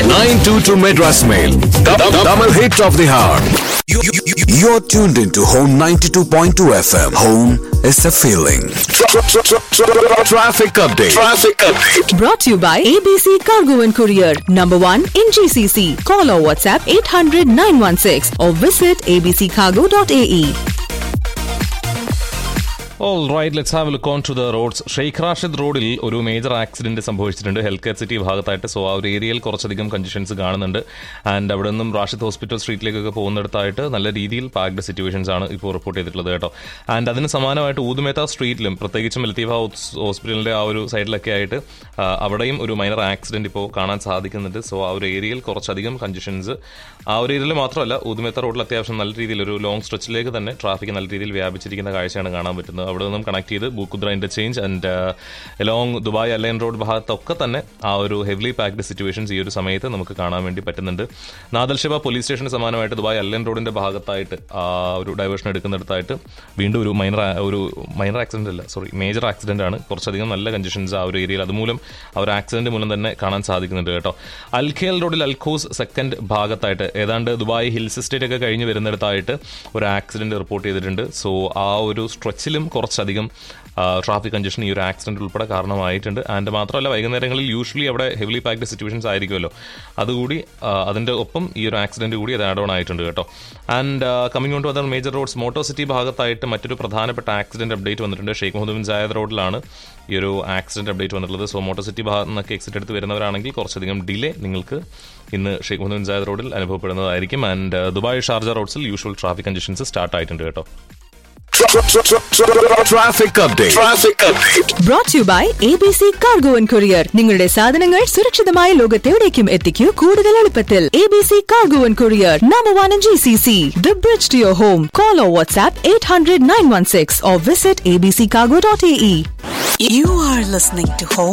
922 Madras Mail. Tamil hit of the hour. You're tuned into Home 92.2 FM. Home is a feeling. Traffic update. Traffic update. Brought to you by ABC Cargo and Courier, number one in GCC. Call or WhatsApp 800 916 or visit abccargo.ae. All right let's have look on to the roads Sheikh Rashid റോഡിൽ ഒരു major accident സംഭവിച്ചിട്ടുണ്ട് health care city ഭാഗത്തായിട്ട് so ആ ഒരു ഏരിയയിൽ കുറച്ചധികം conditions കാണുന്നുണ്ട് and അവിടെ നിന്നും റാഷിദ് ഹോസ്പിറ്റൽ സ്ട്രീറ്റിലേക്കൊക്കെ പോകുന്നിടത്തായിട്ട് നല്ല രീതിയിൽ പാക്ഡ് സിറ്റുവേഷൻസ് ആണ് ഇപ്പോൾ റിപ്പോർട്ട് ചെയ്തിട്ടുള്ളത് കേട്ടോ ആൻഡ് അതിന് സമാനമായിട്ട് ഊതുമേത്ത സ്ട്രീറ്റിലും പ്രത്യേകിച്ചും ലത്തീഫ ഹോസ്പിറ്റലിന്റെ ആ ഒരു സൈഡിലൊക്കെ ആയിട്ട് ആ, അവിടെയും ഒരു മൈനർ ആക്സിഡന്റ് ഇപ്പോൾ കാണാൻ സാധിക്കുന്നുണ്ട് സോ ആ ഒരു ഏരിയയിൽ കുറച്ചധികം കണ്ടീഷൻസ് ആ ഒരു ഏരിയയിൽ മാത്രമല്ല ഊതുമേത്ത റോഡിൽ അത്യാവശ്യം നല്ല രീതിയിൽ ഒരു ലോങ് സ്ട്രെച്ചിലേക്ക് തന്നെ ട്രാഫിക് നല്ല രീതിയിൽ വ്യാപിച്ചിരിക്കുന്ന കാഴ്ചയാണ് കാണാൻ പറ്റുന്നത് അവിടെ നിന്നും കണക്ട് ചെയ്ത് Bukadra interchange and along Dubai Al Ain road ഭാഗത്തൊക്കെ തന്നെ ആ ഒരു ഹെവിലി പാക്ഡ് സിറ്റുവേഷൻസ് ഈ ഒരു സമയത്ത് നമുക്ക് കാണാൻ വേണ്ടി പറ്റുന്നുണ്ട് നാദൽഷബ പോലീസ് സ്റ്റേഷന് സമാനമായിട്ട് ദുബായ് അലൈൻ റോഡിന്റെ ഭാഗത്തായിട്ട് ആ ഒരു ഡൈവേർഷൻ എടുക്കുന്നിടത്തായിട്ട് വീണ്ടും ഒരു മൈനർ ഒരു മൈനർ ആക്സിഡന്റ് അല്ല സോറി മേജർ ആക്സിഡന്റ് ആണ് കുറച്ചധികം നല്ല കണ്ടീഷൻസ് ആ ഒരു ഏരിയയിൽ അതുമൂലം ആ ഒരു ആക്സിഡന്റ് മൂലം തന്നെ കാണാൻ സാധിക്കുന്നുണ്ട് കേട്ടോ അൽഖേൽ റോഡിൽ അൽഖോസ് സെക്കൻഡ് ഭാഗത്തായിട്ട് ഏതാണ്ട് ദുബായ് ഹിൽസ് എസ്റ്റേറ്റ് ഒക്കെ കഴിഞ്ഞ് വരുന്നിടത്തായിട്ട് ഒരു ആക്സിഡന്റ് റിപ്പോർട്ട് ചെയ്തിട്ടുണ്ട് സോ ആ ഒരു സ്ട്രെച്ചിലും കുറച്ചധികം ട്രാഫിക് കഞ്ചഷൻ ഈ ഒരു ആക്സിഡന്റ് ഉൾപ്പെടെ കാരണമായിട്ടുണ്ട് ആൻഡ് മാത്രമല്ല വൈകുന്നേരങ്ങളിൽ യൂഷ്വലി അവിടെ ഹെവിലി പാക്ഡ് സിറ്റുവേഷൻസ് ആയിരിക്കുമല്ലോ അതുകൂടി ആ, അതിന്റെ ഒപ്പം ഈ ഒരു ആക്സിഡന്റ് കൂടി അത് ആഡ് ഓൺ ആയിട്ടുണ്ട് കേട്ടോ and coming on to other major roads motor city ഭാഗത്തായിട്ട് മറ്റൊരു പ്രധാനപ്പെട്ട ആക്സിഡന്റ് അപ്ഡേറ്റ് വന്നിട്ടുണ്ട് ഷെയ്ഖ് മുഹമ്മദ് ബിൻ ജായദ് റോഡിലാണ് ഈ ഒരു ആക്സിഡന്റ് അപ്ഡേറ്റ് വന്നിട്ടുള്ളത് സോ മോട്ടോർ സിറ്റി ഭാഗത്ത് നിന്നൊക്കെ എക്സിറ്റ് എടുത്ത് വരുന്നവരാണെങ്കിൽ കുറച്ചധികം ഡിലേ നിങ്ങൾക്ക് ഇന്ന് ഷെയ്ഖ് മുഹമ്മദ് ബിൻ ജായദ് റോഡിൽ അനുഭവപ്പെടുന്നതായിരിക്കും ആൻഡ് ദുബായ് ഷാർജ റോഡ്സിൽ യൂഷ്വൽ ട്രാഫിക് കണ്ടീഷൻസ് സ്റ്റാർട്ട് ആയിട്ടുണ്ട് കേട്ടോ Traffic update. Traffic update. Brought to you by ABC Cargo and Courier. നിങ്ങളുടെ സാധനങ്ങൾ സുരക്ഷിതമായ ലോകത്തെവിടേക്കും എത്തിക്കൂ കൂടുതൽ എളുപ്പത്തിൽ ABC Cargo and Courier, number one in GCC. The bridge to your home. Call or WhatsApp 800 916 or visit abccargo.ae. You are listening to Home